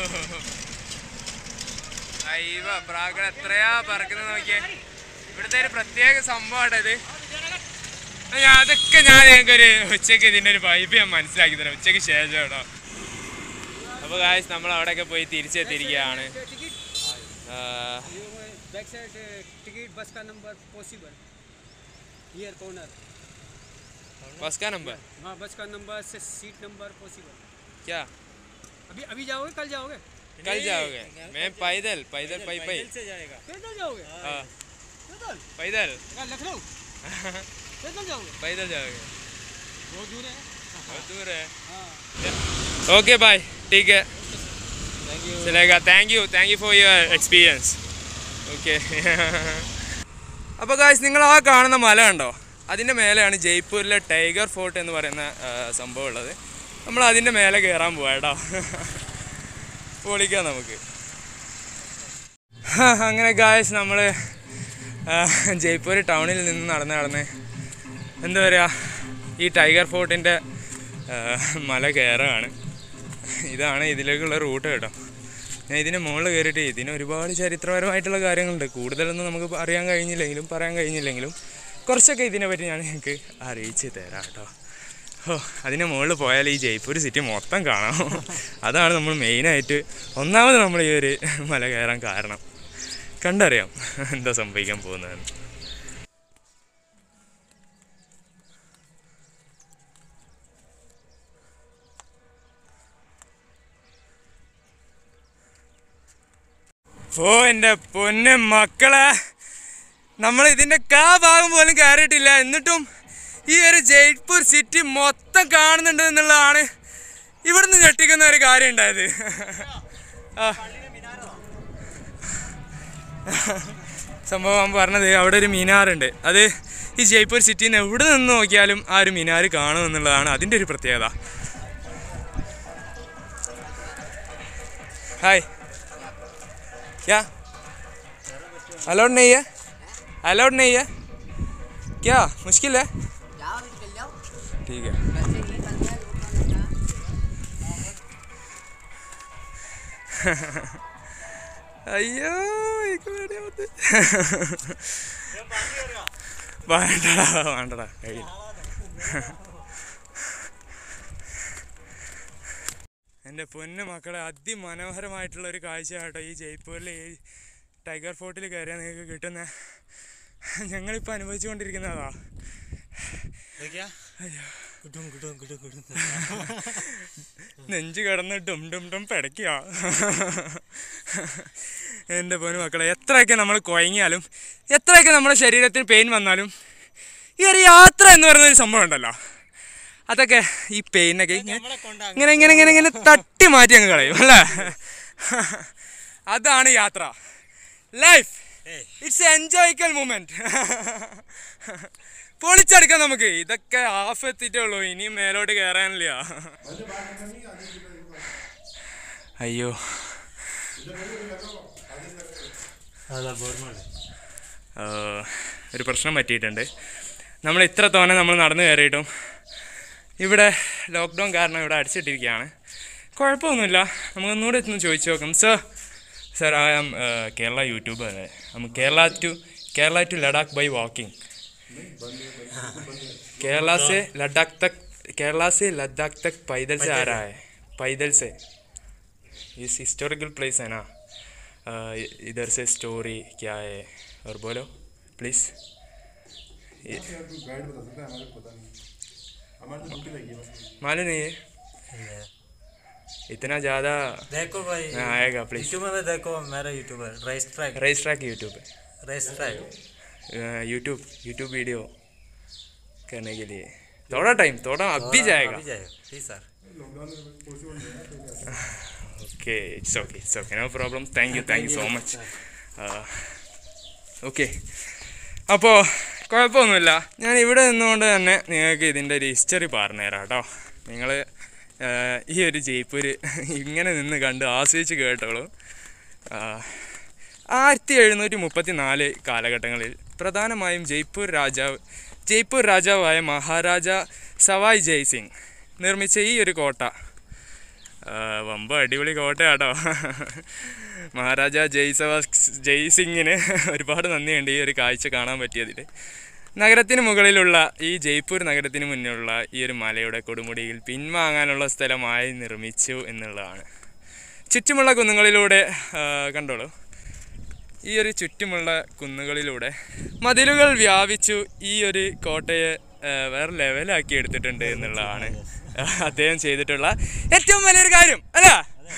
അയ്യോ പ്രാക്കൾ എത്രയാ പറക്കുന്നത് നോക്കിയേ ഇവിടുത്തെ ഒരു പ്രത്യേക സംഭവമാണ് ഇത് ഞാൻ അതൊക്കെ ഞാൻ ഞങ്ങൾക്കൊരു ഉച്ചയ്ക്ക് ഇതിൻ്റെ ഒരു വൈബ് ഞാൻ മനസ്സിലാക്കി തരാം ഉച്ചയ്ക്ക് ശേഷം കേട്ടോ അപ്പോൾ കാശ് നമ്മൾ അവിടെയൊക്കെ പോയി തിരിച്ചെത്തിയിരിക്കുകയാണ് ആ, बैक साइड टिकट बस का नंबर पॉसिबल हियर कॉर्नर बस का नंबर हाँ बस का नंबर से सीट नंबर पॉसिबल क्या अभी अभी जाओगे कल जाओगे कल जाओगे मैं पैदल पैदल पै पै पैदल जाओगे हाँ पैदल पैदल कहाँ, लखनऊ पैदल जाओगे पैदल जाओगे बहुत दूर है बहुत दूर है हाँ ओके बाय ठीक है चलेगा thank you thank you for your experience okay അപ്പോൾ കാശ് നിങ്ങൾ ആ കാണുന്ന മല കണ്ടോ അതിൻ്റെ മേലെയാണ് ജയ്പൂരിലെ ടൈഗർ ഫോർട്ട് എന്ന് പറയുന്ന ആ, സംഭവം ഉള്ളത് നമ്മൾ അതിൻ്റെ മേലെ കയറാൻ പോവാ കേട്ടോ പൊളിക്കാം നമുക്ക് ഹാ, അങ്ങനെ ഗായസ് നമ്മൾ ജയ്പൂർ ടൗണിൽ നിന്ന് നടന്ന് നടന്ന് എന്താ പറയുക ഈ ടൈഗർ ഫോർട്ടിൻ്റെ മല കയറുകയാണ് ഇതാണ് ഇതിലേക്കുള്ള റൂട്ട് കേട്ടോ ഞാൻ ഇതിന് മുകളിൽ കയറിയിട്ട് ഇതിന് ഒരുപാട് ചരിത്രപരമായിട്ടുള്ള കാര്യങ്ങളുണ്ട് കൂടുതലൊന്നും നമുക്ക് അറിയാൻ കഴിഞ്ഞില്ലെങ്കിലും പറയാൻ കഴിഞ്ഞില്ലെങ്കിലും കുറച്ചൊക്കെ ഇതിനെപ്പറ്റി ഞാൻ നിങ്ങൾക്ക് അറിയിച്ച് തരാം കേട്ടോ ഓ അതിന് മുകളിൽ പോയാൽ ഈ ജയ്പൂർ സിറ്റി മൊത്തം കാണാം അതാണ് നമ്മൾ മെയിനായിട്ട് ഒന്നാമത് നമ്മൾ ഈ ഒരു മല കയറാൻ കാരണം കണ്ടറിയാം എന്താ സംഭവിക്കാൻ പോകുന്നതെന്ന് ഓ എൻ്റെ പൊന്നെ മക്കളെ നമ്മൾ ഇതിൻ്റെ കാ ഭാഗം പോലും കയറിയിട്ടില്ല എന്നിട്ടും ഈ ഒരു ജയ്പൂർ സിറ്റി മൊത്തം കാണുന്നുണ്ട് എന്നുള്ളതാണ് ഇവിടുന്ന് ഞെട്ടിക്കുന്ന ഒരു കാര്യം ഉണ്ടായത് ആ സംഭവം അവൻ പറഞ്ഞത് അവിടെ ഒരു മിനാറുണ്ട് അത് ഈ ജയ്പൂർ സിറ്റിയിൽ നിന്ന് എവിടെ നിന്ന് നോക്കിയാലും ആ ഒരു മിനാർ കാണും എന്നുള്ളതാണ് അതിൻ്റെ ഒരു പ്രത്യേകത ഹായ് क्या अलाउड नहीं है अलाउड नहीं है क्या मुश्किल है ठीक है അയ്യോ എനിക്ക് പേടിയാവുന്നത് വേണ്ടടാ വേണ്ടടാ കഴിയില്ല എൻ്റെ പൊന്നു മക്കളെ അതിമനോഹരമായിട്ടുള്ള ഒരു കാഴ്ച കേട്ടോ ഈ ജയ്പൂരിലെ ഈ ടൈഗർ ഫോർട്ടിൽ കയറിയാൽ നിങ്ങൾക്ക് കിട്ടുന്ന ഞങ്ങളിപ്പോൾ അനുഭവിച്ചുകൊണ്ടിരിക്കുന്നതാ നെഞ്ച് കിടന്ന് ഡും ഡും ഡും പിടയ്ക്കുക എൻ്റെ പൊന്നു മക്കളെ എത്രയൊക്കെ നമ്മൾ കുഴങ്ങിയാലും എത്രയൊക്കെ നമ്മുടെ ശരീരത്തിന് പെയിൻ വന്നാലും ഈ ഒരു യാത്ര എന്ന് പറയുന്ന ഒരു സംഭവം ഉണ്ടല്ലോ അതൊക്കെ ഈ പെയിനൊക്കെ ഇങ്ങനെ ഇങ്ങനെ ഇങ്ങനെ ഇങ്ങനെ ഇങ്ങനെ തട്ടി മാറ്റി അങ്ങ് കളയും അല്ലേ അതാണ് യാത്ര ലൈഫ് ഇറ്റ്സ് എൻജോയ്ക്കൽ മൂമെന്റ് പൊളിച്ചെടുക്കാം നമുക്ക് ഇതൊക്കെ ഹാഫ് എത്തിയിട്ടേ ഉള്ളൂ ഇനിയും മേലോട്ട് കയറാനില്ല അയ്യോ ആ, ഒരു പ്രശ്നം പറ്റിയിട്ടുണ്ട് നമ്മൾ ഇത്ര തോനെ നമ്മൾ നടന്നു കയറിയിട്ടും ഇവിടെ ലോക്ക്ഡൗൺ കാരണം ഇവിടെ അടിച്ചിട്ടിരിക്കുകയാണ് കുഴപ്പമൊന്നുമില്ല നമുക്കൊന്നുകൂടെ ഒന്ന് ചോദിച്ചു നോക്കാം sir sir I am Kerala YouTuber I Kerala to Kerala to Ladakh by walking Kerala से लद्दाख तक केरला से लद्दाख तक पैदल से आ रहा है पैदल से इस हिस्टोरिकल प्लेस है ना अ, इधर से स्टोरी क्या है और बोलो प्लीज़ मालूम नहीं है इतना ज़्यादा देखो भाई हाँ, आएगा प्लीज यूट्यूब में देखो मेरा YouTuber race track race track YouTube पे race track YouTube YouTube video करने के लिए थोड़ा टाइम थोड़ा अब भी जाएगा अभी जाएगा जी sir okay it's okay it's okay no problem thank you thank you so much okay അപ്പോൾ കുഴപ്പമൊന്നുമില്ല ഞാൻ ഇവിടെ നിന്നുകൊണ്ട് തന്നെ നിങ്ങൾക്ക് ഇതിൻ്റെ ഒരു ഹിസ്റ്ററി പറഞ്ഞുതരാം കേട്ടോ നിങ്ങൾ ഈ ഒരു ജയ്പൂർ ഇങ്ങനെ നിന്ന് കണ്ട് ആസ്വദിച്ച് കേട്ടോളൂ ആ, ആയിരത്തി എഴുന്നൂറ്റി മുപ്പത്തി നാല് കാലഘട്ടങ്ങളിൽ പ്രധാനമായും ജയ്പൂർ രാജാവ് ജയ്പൂർ രാജാവായ മഹാരാജ സവായ് ജയ് സിംഗ് നിർമ്മിച്ച ഈ ഒരു കോട്ട ആ, വമ്പ അടിപൊളി കോട്ടയാട്ടോ മഹാരാജ ജയ്സവ ജയ്സിംഗിന് ഒരുപാട് നന്ദിയുണ്ട് ഈ ഒരു കാഴ്ച കാണാൻ പറ്റിയതിൽ നഗരത്തിന് മുകളിലുള്ള ഈ ജയ്പൂർ നഗരത്തിന് മുന്നിലുള്ള ഈ ഒരു മലയുടെ കൊടുമുടിയിൽ പിൻവാങ്ങാനുള്ള സ്ഥലമായി നിർമ്മിച്ചു എന്നുള്ളതാണ് ചുറ്റുമുള്ള കുന്നുകളിലൂടെ ആ, കണ്ടോളൂ ഈ ഒരു ചുറ്റുമുള്ള കുന്നുകളിലൂടെ മതിലുകൾ വ്യാപിച്ചു ഈ ഒരു കോട്ടയെ ആ, വേറെ ലെവലാക്കി എടുത്തിട്ടുണ്ട് എന്നുള്ളതാണ് അദ്ദേഹം ചെയ്തിട്ടുള്ള ഏറ്റവും വലിയൊരു കാര്യം അല്ല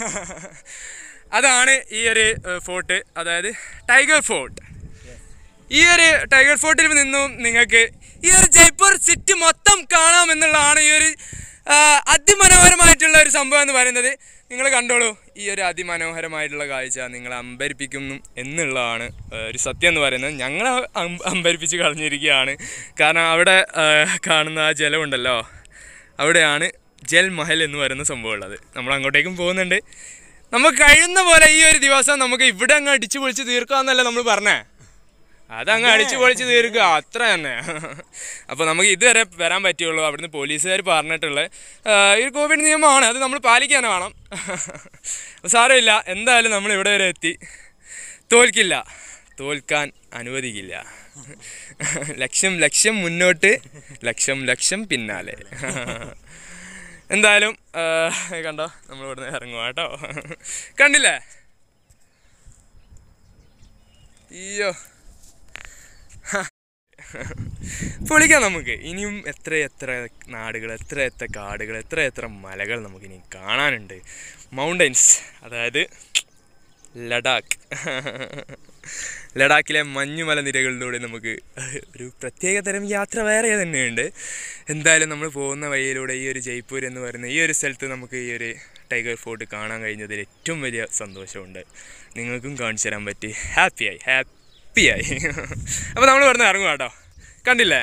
അതാണ് ഈ ഒരു ആ, ഫോർട്ട് അതായത് ടൈഗർ ഫോർട്ട് ഈ ഒരു ടൈഗർ ഫോർട്ടിൽ നിന്നും നിങ്ങൾക്ക് ഈ ഒരു ജയ്പൂർ സിറ്റി മൊത്തം കാണാം എന്നുള്ളതാണ് ഈ ഒരു ആ, അതിമനോഹരമായിട്ടുള്ള ഒരു സംഭവം എന്ന് പറയുന്നത് നിങ്ങൾ കണ്ടോളൂ ഈ ഒരു അതിമനോഹരമായിട്ടുള്ള കാഴ്ച നിങ്ങളെ അമ്പരിപ്പിക്കുന്നു എന്നുള്ളതാണ് ആ, ഒരു സത്യം എന്ന് പറയുന്നത് ഞങ്ങൾ അമ്പരിപ്പിച്ച് കളഞ്ഞിരിക്കുകയാണ് കാരണം അവിടെ ആ, കാണുന്ന ആ ജലമുണ്ടല്ലോ അവിടെയാണ് ജൽ മഹൽ എന്ന് പറയുന്ന സംഭവം ഉള്ളത് നമ്മൾ അങ്ങോട്ടേക്കും പോകുന്നുണ്ട് നമുക്ക് കഴിയുന്ന പോലെ ഈ ഒരു ദിവസം നമുക്ക് ഇവിടെ അങ്ങ് അടിച്ചു പൊളിച്ച് തീർക്കാമെന്നല്ല നമ്മൾ പറഞ്ഞേ അതങ്ങ് അടിച്ചു പൊളിച്ച് തീർക്കുക അത്ര തന്നെ അപ്പോൾ നമുക്ക് ഇതുവരെ വരാൻ പറ്റുള്ളൂ അവിടുന്ന് പോലീസുകാർ പറഞ്ഞിട്ടുള്ളത് ഈ ഒരു കോവിഡ് നിയമമാണ് അത് നമ്മൾ പാലിക്കാൻ വേണം അപ്പോൾ സാരമില്ല എന്തായാലും നമ്മൾ ഇവിടെ വരെ എത്തി തോൽക്കില്ല തോൽക്കാൻ അനുവദിക്കില്ല ലക്ഷ്യം ലക്ഷ്യം മുന്നോട്ട് ലക്ഷം ലക്ഷം പിന്നാലെ എന്തായാലും ആ, കണ്ടോ നമ്മൾ ഇവിടുന്ന് ഇറങ്ങുക കേട്ടോ കണ്ടില്ലേ അയ്യോ പൊളിക്കാം നമുക്ക് ഇനിയും എത്ര എത്ര നാടുകൾ എത്ര എത്ര കാടുകൾ എത്ര എത്ര മലകൾ നമുക്കിനി കാണാനുണ്ട് മൗണ്ടൻസ് അതായത് ലഡാക്ക് ലഡാക്കിലെ മഞ്ഞുമല നിരകളിലൂടെ നമുക്ക് ഒരു പ്രത്യേക തരം യാത്ര വേറെ തന്നെയുണ്ട് എന്തായാലും നമ്മൾ പോകുന്ന വഴിയിലൂടെ ഈ ഒരു ജയ്പൂർ എന്ന് പറയുന്ന ഈ ഒരു സ്ഥലത്ത് നമുക്ക് ഈ ഒരു ടൈഗർ ഫോർട്ട് കാണാൻ കഴിഞ്ഞതിൽ ഏറ്റവും വലിയ സന്തോഷമുണ്ട് നിങ്ങൾക്കും കാണിച്ചു തരാൻ പറ്റി ഹാപ്പിയായി ഹാപ്പിയായി അപ്പോൾ നമ്മൾ ഇവിടുന്ന് ഇറങ്ങും കേട്ടോ കണ്ടില്ലേ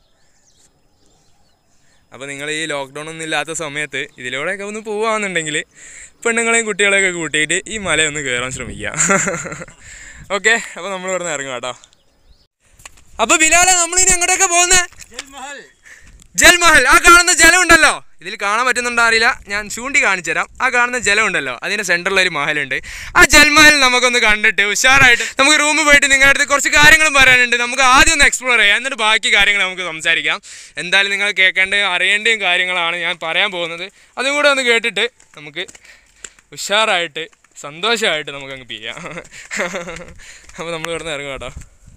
അപ്പോൾ നിങ്ങൾ ഈ ലോക്ക്ഡൗൺ ഒന്നും ഇല്ലാത്ത സമയത്ത് ഇതിലൂടെയൊക്കെ ഒന്ന് പോവുകയാണെന്നുണ്ടെങ്കിൽ പെണ്ണുങ്ങളെയും കുട്ടികളെയൊക്കെ കൂട്ടിയിട്ട് ഈ മലയൊന്ന് കയറാൻ ശ്രമിക്കുക ഓക്കെ അപ്പോൾ നമ്മൾ ഇവിടുന്ന് ഇറങ്ങും കേട്ടോ അപ്പോൾ ബിലാലെ നമ്മളിനി എങ്ങോട്ടൊക്കെ പോകുന്നത് ജൽമഹൽ ജൽമഹൽ ആ കാണുന്ന ജലം ഉണ്ടല്ലോ ഇതിൽ കാണാൻ പറ്റുന്നുണ്ടോ അറിയില്ല ഞാൻ ചൂണ്ടി കാണിച്ചു തരാം ആ കാണുന്ന ജലം ഉണ്ടല്ലോ അതിന്റെ സെന്ററിൽ ഒരു മഹലുണ്ട് ആ ജൽമഹൽ നമുക്കൊന്ന് കണ്ടിട്ട് ഉഷാറായിട്ട് നമുക്ക് റൂമിൽ പോയിട്ട് നിങ്ങളുടെ അടുത്ത് കുറച്ച് കാര്യങ്ങളും പറയാനുണ്ട് നമുക്ക് ആദ്യം ഒന്ന് എക്സ്പ്ലോർ ചെയ്യാം എന്നിട്ട് ബാക്കി കാര്യങ്ങൾ നമുക്ക് സംസാരിക്കാം എന്തായാലും നിങ്ങൾ കേൾക്കേണ്ട അറിയേണ്ടയും കാര്യങ്ങളാണ് ഞാൻ പറയാൻ പോകുന്നത് അതും കൂടെ ഒന്ന് കേട്ടിട്ട് നമുക്ക് ഉഷാറായിട്ട് സന്തോഷമായിട്ട് നമുക്കങ്ങ് ചെയ്യാം അപ്പോൾ നമ്മൾ ഇവിടുന്ന് ഇറങ്ങും കേട്ടോ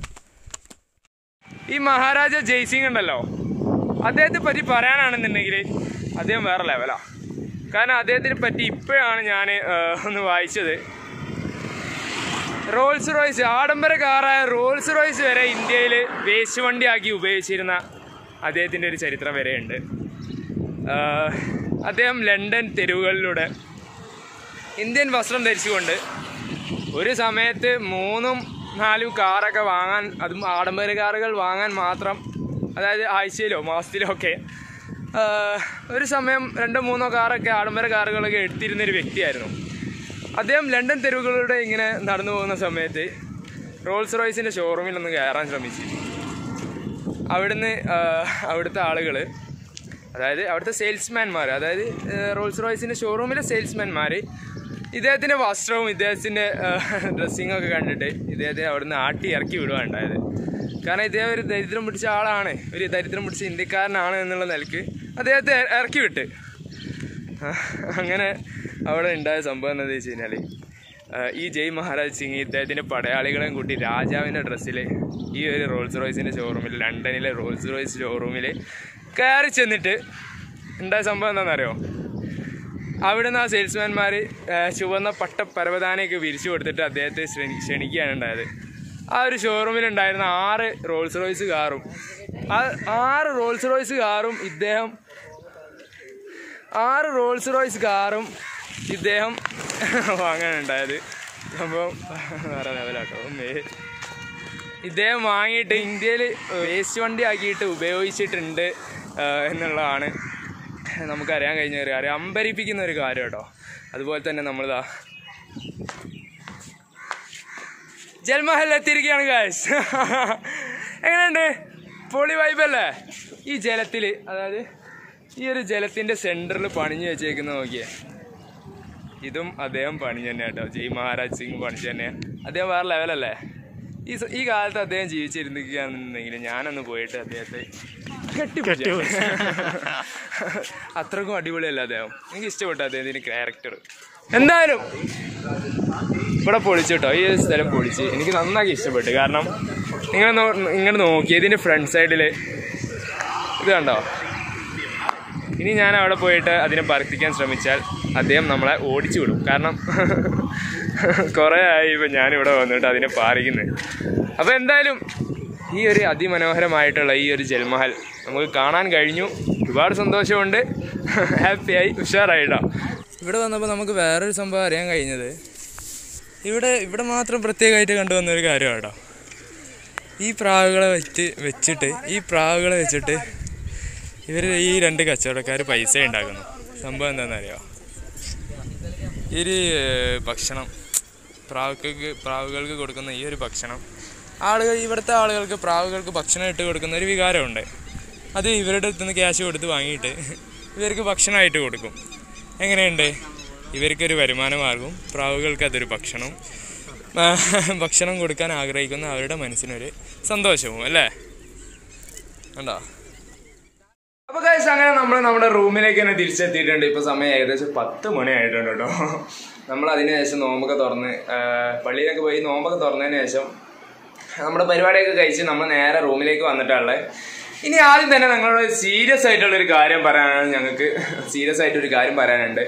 ഈ മഹാരാജ ജയ്സിംഗ് ഉണ്ടല്ലോ അദ്ദേഹത്തെ പറ്റി പറയാനാണെന്നുണ്ടെങ്കിൽ അദ്ദേഹം വേറെ ലെവലാ കാരണം അദ്ദേഹത്തിനെ പറ്റി ഇപ്പോഴാണ് ഞാൻ ഒന്ന് വായിച്ചത് റോൾസ് റോയ്സ് ആഡംബര കാറായ റോൾസ് റോയ്സ് വരെ ഇന്ത്യയിൽ വേസ്റ്റ് വണ്ടിയാക്കി ഉപയോഗിച്ചിരുന്ന അദ്ദേഹത്തിൻ്റെ ഒരു ചരിത്രം വരെയുണ്ട് ആഹ് അദ്ദേഹം ലണ്ടൻ തെരുവുകളിലൂടെ ഇന്ത്യൻ വസ്ത്രം ധരിച്ചുകൊണ്ട് ഒരു സമയത്ത് മൂന്നും നാലും കാറൊക്കെ വാങ്ങാൻ അതും ആഡംബര കാറുകൾ വാങ്ങാൻ മാത്രം അതായത് ആഴ്ചയിലോ മാസത്തിലോ ഒക്കെ ആഹ് ഒരു സമയം രണ്ടോ മൂന്നോ കാറൊക്കെ ആഡംബര കാറുകളൊക്കെ എടുത്തിരുന്ന ഒരു വ്യക്തിയായിരുന്നു അദ്ദേഹം ലണ്ടൻ തെരുവുകളിലൂടെ ഇങ്ങനെ നടന്നു പോകുന്ന സമയത്ത് റോൾസ് റോയ്സിൻ്റെ ഷോറൂമിൽ ഒന്ന് കയറാൻ ശ്രമിച്ചു അവിടുന്ന് ആഹ് അവിടുത്തെ ആളുകൾ അതായത് അവിടുത്തെ സെയിൽസ്മാൻമാർ അതായത് ഏഹ് റോൾസ് റോയ്സിൻ്റെ ഷോറൂമിലെ സെയിൽസ്മാൻമാർ ഇദ്ദേഹത്തിൻ്റെ വസ്ത്രവും ഇദ്ദേഹത്തിൻ്റെ ഡ്രസ്സിങ്ങും ഒക്കെ കണ്ടിട്ട് ഇദ്ദേഹത്തെ അവിടുന്ന് ആട്ടി ഇറക്കി വിടുകയാണ് ഉണ്ടായത് കാരണം ഇദ്ദേഹം ഒരു ദരിദ്രം പിടിച്ച ആളാണ് ഒരു ദരിദ്രം പിടിച്ച ഇന്ത്യക്കാരനാണ് എന്നുള്ള നിലക്ക് അദ്ദേഹത്തെ ഇ- ഇറക്കി വിട്ട് അങ്ങനെ അവിടെ ഉണ്ടായ സംഭവം എന്താണെന്ന് വെച്ച് കഴിഞ്ഞാൽ ഈ ജയ് മഹാരാജ് സിംഗ് ഇദ്ദേഹത്തിൻ്റെ പടയാളികളെയും കൂട്ടി രാജാവിൻ്റെ ഡ്രസ്സിൽ ഈ ഒരു റോൾസ് റോയ്സിൻ്റെ ഷോറൂമിൽ ലണ്ടനിലെ റോൾസ് റോയ്സ് ഷോറൂമിൽ കയറി ചെന്നിട്ട് ഉണ്ടായ സംഭവം എന്താണെന്നറിയോ അവിടുന്ന് ആ സെയിൽസ്മാൻമാർ ചുവന്ന പട്ട പരവതാനയൊക്കെ വിരിച്ചു കൊടുത്തിട്ട് അദ്ദേഹത്തെ ക്ഷണി ക്ഷണിക്കുകയാണ് ഉണ്ടായത് ആ ഒരു ഷോറൂമിലുണ്ടായിരുന്ന ആറ് റോൾസ് റോയ്സ് കാറും ആ ആറ് റോൾസ് റോയ്സ് കാറും ഇദ്ദേഹം ആറ് റോൾസ് റോയ്സ് കാറും ഇദ്ദേഹം വാങ്ങാനുണ്ടായത് സംഭവം വേറെ ലെവലാട്ടോ ഒന്നേ ഇദ്ദേഹം വാങ്ങിയിട്ട് ഇന്ത്യയിൽ വേസ്റ്റ് വണ്ടി ആക്കിയിട്ട് ഉപയോഗിച്ചിട്ടുണ്ട് ആ, എന്നുള്ളതാണ് നമുക്കറിയാൻ കഴിഞ്ഞ ഒരു കാര്യം അമ്പരിപ്പിക്കുന്ന ഒരു കാര്യം കേട്ടോ അതുപോലെ തന്നെ നമ്മളിതാ ജൽമഹൽ എത്തിയിരിക്കുകയാണ് ഗായ്സ് എങ്ങനെയുണ്ട് പൊളി വൈബല്ലേ ഈ ജലത്തിൽ അതായത് ഈ ഒരു ജലത്തിൻ്റെ സെൻറ്ററിൽ പണിഞ്ഞു വെച്ചേക്കുന്നത് നോക്കിയേ ഇതും അദ്ദേഹം പണി തന്നെ കേട്ടോ ജയ് മഹാരാജ് സിംഗ് പണി തന്നെ അദ്ദേഹം വേറെ ലെവലല്ലേ ഈ സ- ഈ കാലത്ത് അദ്ദേഹം ജീവിച്ചിരുന്നിരിക്കുകയാണെന്നുണ്ടെങ്കിൽ ഞാനൊന്ന് പോയിട്ട് അദ്ദേഹത്തെ കെട്ടിപ്പിടിച്ചു അത്രക്കും അടിപൊളിയല്ല അദ്ദേഹം എനിക്ക് ഇഷ്ടപ്പെട്ടു അദ്ദേഹത്തിന്റെ ക്യാരക്ടർ എന്തായാലും ഇവിടെ പൊളിച്ചു കേട്ടോ ഈ ഒരു സ്ഥലം പൊളിച്ച് എനിക്ക് നന്നാക്കി ഇഷ്ടപ്പെട്ടു കാരണം നിങ്ങൾ ഇങ്ങോട്ട് നോക്കി ഇതിന്റെ ഫ്രണ്ട് സൈഡിൽ ഇത് കണ്ടോ ഇനി ഞാൻ അവിടെ പോയിട്ട് അതിനെ പറപ്പിക്കാൻ ശ്രമിച്ചാൽ അദ്ദേഹം നമ്മളെ ഓടിച്ചു വിടും കാരണം കുറേ ആയി ഇപ്പം ഞാനിവിടെ വന്നിട്ട് അതിനെ പാറിക്കുന്നത് അപ്പോൾ എന്തായാലും ഈ ഒരു അതിമനോഹരമായിട്ടുള്ള ഈ ഒരു ജൽമഹൽ നമുക്ക് കാണാൻ കഴിഞ്ഞു ഒരുപാട് സന്തോഷമുണ്ട് ഹാപ്പിയായി ഉഷാറായിട്ടോ ഇവിടെ വന്നപ്പോൾ നമുക്ക് വേറൊരു സംഭവം അറിയാൻ കഴിഞ്ഞത് ഇവിടെ ഇവിടെ മാത്രം പ്രത്യേകമായിട്ട് കണ്ടുവന്ന ഒരു കാര്യമാണ് കേട്ടോ ഈ പ്രാവുകളെ വെച്ച് വെച്ചിട്ട് ഈ പ്രാവുകളെ വെച്ചിട്ട് ഇവർ ഈ രണ്ട് കച്ചവടക്കാർ പൈസ ഉണ്ടാക്കുന്നു സംഭവം എന്താണെന്നറിയോ ഈ ഒരു ഏർ, ഭക്ഷണം പ്രാവുകൾക്ക് പ്രാവുകൾക്ക് കൊടുക്കുന്ന ഈ ഒരു ഭക്ഷണം ആളുകൾ ഇവിടുത്തെ ആളുകൾക്ക് പ്രാവുകൾക്ക് ഭക്ഷണം ഇട്ട് കൊടുക്കുന്ന ഒരു വികാരമുണ്ട് അത് ഇവരുടെ അടുത്ത് നിന്ന് ക്യാഷ് കൊടുത്ത് വാങ്ങിയിട്ട് ഇവർക്ക് ഭക്ഷണമായിട്ട് കൊടുക്കും എങ്ങനെയുണ്ട് ഇവർക്കൊരു വരുമാന മാർഗവും പ്രാവുകൾക്ക് അതൊരു ഭക്ഷണം ആ, ഭക്ഷണം കൊടുക്കാൻ ആഗ്രഹിക്കുന്ന അവരുടെ മനസ്സിനൊരു സന്തോഷവും അല്ലേ കണ്ടോ അപ്പൊ കഴിച്ച് അങ്ങനെ നമ്മൾ നമ്മുടെ റൂമിലേക്ക് തന്നെ തിരിച്ചെത്തിയിട്ടുണ്ട് ഇപ്പൊ സമയം ഏകദേശം പത്ത് മണി ആയിട്ടുണ്ട് കേട്ടോ നമ്മൾ അതിന് ശേഷം നോമ്പൊക്കെ തുറന്ന് ആ, പള്ളിയിലൊക്കെ പോയി നോമ്പൊക്കെ തുറന്നതിന് ശേഷം നമ്മുടെ പരിപാടിയൊക്കെ കഴിച്ച് നമ്മൾ നേരെ റൂമിലേക്ക് വന്നിട്ടുള്ളത് ഇനി ആദ്യം തന്നെ ഞങ്ങളോട് സീരിയസ് ആയിട്ടുള്ള ഒരു കാര്യം പറയാനാണ് ഞങ്ങൾക്ക് സീരിയസ് ആയിട്ടൊരു കാര്യം പറയാനുണ്ട്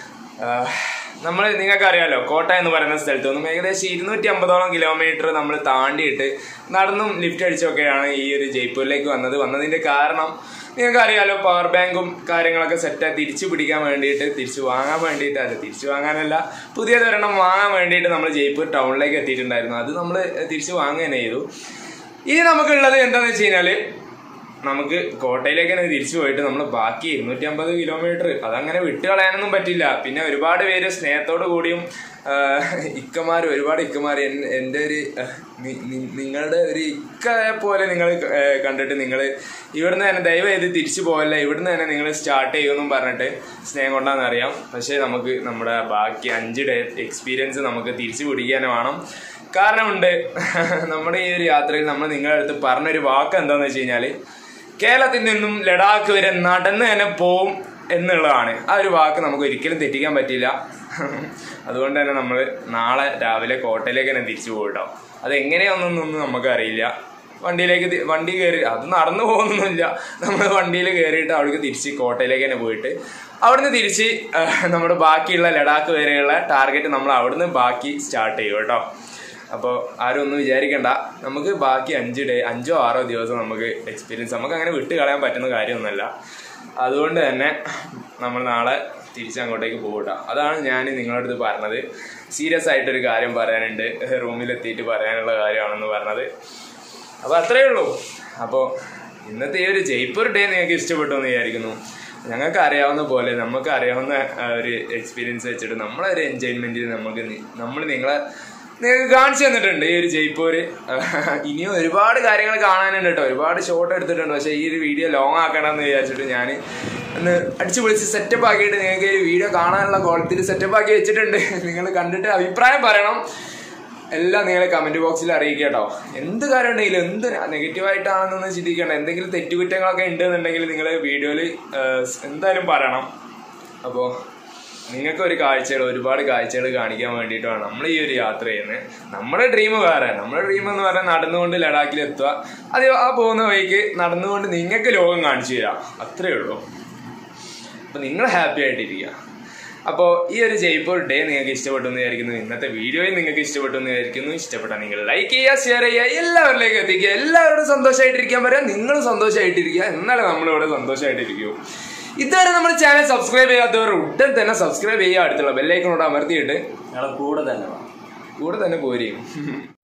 നമ്മൾ നിങ്ങൾക്ക് അറിയാലോ കോട്ട എന്ന് പറയുന്ന സ്ഥലത്ത് നിന്നും ഏകദേശം ഇരുന്നൂറ്റി അമ്പതോളം കിലോമീറ്റർ നമ്മൾ താണ്ടിയിട്ട് നടന്നും ലിഫ്റ്റ് അടിച്ചൊക്കെയാണ് ഈ ഒരു ജയ്പൂരിലേക്ക് വന്നത് വന്നതിന്റെ കാരണം നിങ്ങൾക്ക് അറിയാലോ പവർ ബാങ്കും കാര്യങ്ങളൊക്കെ സെറ്റ് തിരിച്ചു പിടിക്കാൻ വേണ്ടിയിട്ട് തിരിച്ചു വാങ്ങാൻ വേണ്ടിയിട്ട് അല്ല തിരിച്ചു വാങ്ങാനല്ല പുതിയതൊരെണ്ണം വാങ്ങാൻ വേണ്ടിയിട്ട് നമ്മൾ ജയ്പൂർ ടൗണിലേക്ക് എത്തിയിട്ടുണ്ടായിരുന്നു അത് നമ്മൾ തിരിച്ചു വാങ്ങുക തന്നെ ചെയ്തു ഇനി നമുക്കുള്ളത് എന്താണെന്ന് വെച്ച് കഴിഞ്ഞാല് നമുക്ക് കോട്ടയിലേക്ക് തന്നെ തിരിച്ചു പോയിട്ട് നമ്മൾ ബാക്കി ഇരുന്നൂറ്റി അമ്പത് കിലോമീറ്റർ അതങ്ങനെ വിട്ട് കളയാനൊന്നും പറ്റില്ല പിന്നെ ഒരുപാട് പേര് സ്നേഹത്തോടു കൂടിയും ഇക്കമാർ ഒരുപാട് ഇക്കമാർ എൻ്റെ ഒരു ആഹ്, നി- നി- നിങ്ങളുടെ ഒരു ഇക്കയെ പോലെ നിങ്ങൾ കണ്ടിട്ട് നിങ്ങൾ ഇവിടുന്ന് തന്നെ ദയവ് ചെയ്ത് തിരിച്ചു പോകല്ല ഇവിടുന്ന് തന്നെ നിങ്ങൾ സ്റ്റാർട്ട് ചെയ്യുമെന്നും പറഞ്ഞിട്ട് സ്നേഹം കൊണ്ടാന്ന് അറിയാം പക്ഷേ നമുക്ക് നമ്മുടെ ബാക്കി അഞ്ച് ഡേ എക്സ്പീരിയൻസ് നമുക്ക് തിരിച്ചു പിടിക്കാൻ വേണം കാരണമുണ്ട് നമ്മുടെ ഈ ഒരു യാത്രയിൽ നമ്മൾ നിങ്ങളുടെ അടുത്ത് പറഞ്ഞൊരു വാക്ക് എന്താണെന്ന് വെച്ച് കഴിഞ്ഞാൽ കേരളത്തിൽ നിന്നും ലഡാക്ക് വരെ നടന്ന് തന്നെ പോവും എന്നുള്ളതാണ് ആ ഒരു വാക്ക് നമുക്ക് ഒരിക്കലും തെറ്റിക്കാൻ പറ്റില്ല അതുകൊണ്ട് തന്നെ നമ്മൾ നാളെ രാവിലെ കോട്ടയിലേക്ക് തന്നെ തിരിച്ചു പോകട്ടോ അത് എങ്ങനെയാണെന്നൊന്നും നമുക്ക് അറിയില്ല വണ്ടിയിലേക്ക് തി- വണ്ടി കയറി അത് നടന്നു പോകുന്നൊന്നുമില്ല നമ്മൾ വണ്ടിയിൽ കയറിയിട്ട് അവിടേക്ക് തിരിച്ച് കോട്ടയിലേക്ക് തന്നെ പോയിട്ട് അവിടുന്ന് തിരിച്ച് ആ, നമ്മുടെ ബാക്കിയുള്ള ലഡാക്ക് വരെയുള്ള ടാർഗറ്റ് നമ്മൾ അവിടുന്ന് ബാക്കി സ്റ്റാർട്ട് ചെയ്യും കേട്ടോ അപ്പോൾ ആരും ഒന്നും വിചാരിക്കണ്ട നമുക്ക് ബാക്കി അഞ്ച് ഡേ അഞ്ചോ ആറോ ദിവസം നമുക്ക് എക്സ്പീരിയൻസ് നമുക്ക് അങ്ങനെ വിട്ട് കളയാൻ പറ്റുന്ന കാര്യമൊന്നുമല്ല അതുകൊണ്ട് തന്നെ നമ്മൾ നാളെ തിരിച്ചങ്ങോട്ടേക്ക് പോകട്ടോ അതാണ് ഞാൻ നിങ്ങളുടെ അടുത്ത് പറഞ്ഞത് സീരിയസ് ആയിട്ടൊരു കാര്യം പറയാനുണ്ട് റൂമിലെത്തിയിട്ട് പറയാനുള്ള കാര്യമാണെന്ന് പറഞ്ഞത് അപ്പോൾ അത്രയേ ഉള്ളൂ അപ്പോൾ ഇന്നത്തെ ഈ ഒരു ജയ്പൂർ ഡേ നിങ്ങൾക്ക് ഇഷ്ടപ്പെട്ടു എന്ന് വിചാരിക്കുന്നു ഞങ്ങൾക്ക് അറിയാവുന്ന പോലെ നമുക്ക് അറിയാവുന്ന ആ, ഒരു എക്സ്പീരിയൻസ് വെച്ചിട്ട് നമ്മളെ ഒരു എൻജോയ്മെന്റിൽ നമുക്ക് നമ്മൾ നിങ്ങളെ നിങ്ങൾക്ക് കാണിച്ചു തന്നിട്ടുണ്ട് ഈ ഒരു ജയ്പൂർ ഇനിയും ഒരുപാട് കാര്യങ്ങൾ കാണാനുണ്ട് കേട്ടോ ഒരുപാട് ഷോട്ട് എടുത്തിട്ടുണ്ട് പക്ഷേ ഈ ഒരു വീഡിയോ ലോങ് ആക്കണമെന്ന് വിചാരിച്ചിട്ട് ഞാൻ ഒന്ന് അടിച്ചു പൊളിച്ച് സെറ്റപ്പ് ആക്കിയിട്ട് നിങ്ങൾക്ക് ഈ വീഡിയോ കാണാനുള്ള ക്വാളിറ്റിയിൽ സെറ്റപ്പ് ആക്കി വെച്ചിട്ടുണ്ട് നിങ്ങൾ കണ്ടിട്ട് അഭിപ്രായം പറയണം എല്ലാം നിങ്ങളെ കമന്റ് ബോക്സിൽ അറിയിക്കുക കേട്ടോ എന്ത് കാര്യം ഉണ്ടെങ്കിലും എന്ത് നെഗറ്റീവായിട്ടാണെന്നൊന്നും ചിന്തിക്കേണ്ട എന്തെങ്കിലും തെറ്റുകുറ്റങ്ങളൊക്കെ ഉണ്ടെന്നുണ്ടെങ്കിൽ നിങ്ങൾ വീഡിയോയിൽ എന്തായാലും പറയണം അപ്പോൾ നിങ്ങൾക്ക് ഒരു കാഴ്ചകൾ ഒരുപാട് കാഴ്ചകൾ കാണിക്കാൻ വേണ്ടിയിട്ടാണ് നമ്മൾ ഈ ഒരു യാത്ര ചെയ്യുന്നത് നമ്മുടെ ഡ്രീം വേറെ നമ്മുടെ ഡ്രീം എന്ന് പറഞ്ഞാൽ നടന്നുകൊണ്ട് ലഡാക്കിൽ എത്തുക അത് ആ പോകുന്ന വഴിക്ക് നടന്നുകൊണ്ട് നിങ്ങൾക്ക് ലോകം കാണിച്ചു തരാം അത്രേ ഉള്ളൂ അപ്പോൾ നിങ്ങൾ ഹാപ്പി ആയിട്ടിരിക്കുക അപ്പോൾ ഈ ഒരു ജയ്പൂർ ഡേ നിങ്ങൾക്ക് ഇഷ്ടപ്പെട്ടു എന്ന് വിചാരിക്കുന്നു ഇന്നത്തെ വീഡിയോയും നിങ്ങൾക്ക് ഇഷ്ടപ്പെട്ടു എന്ന് വിചാരിക്കുന്നു ഇഷ്ടപ്പെട്ടാൽ നിങ്ങൾ ലൈക്ക് ചെയ്യുക ഷെയർ ചെയ്യുക എല്ലാവരിലേക്കും എത്തിക്കുക എല്ലാവരോടും സന്തോഷമായിട്ടിരിക്കാൻ പറയാം നിങ്ങളും സന്തോഷമായിട്ടിരിക്കുക എന്നാലേ നമ്മളിവിടെ സന്തോഷമായിട്ടിരിക്കൂ ഇതുവരെ നമ്മൾ ചാനൽ സബ്സ്ക്രൈബ് ചെയ്യാത്തവർ ഉടൻ തന്നെ സബ്സ്ക്രൈബ് ചെയ്യുക അടുത്തുള്ള ബെല്ലൈക്കനോട് അമർത്തിയിട്ട് ഞങ്ങളെ കൂടെ തന്നെ വാ. കൂടെ തന്നെ പോരെയും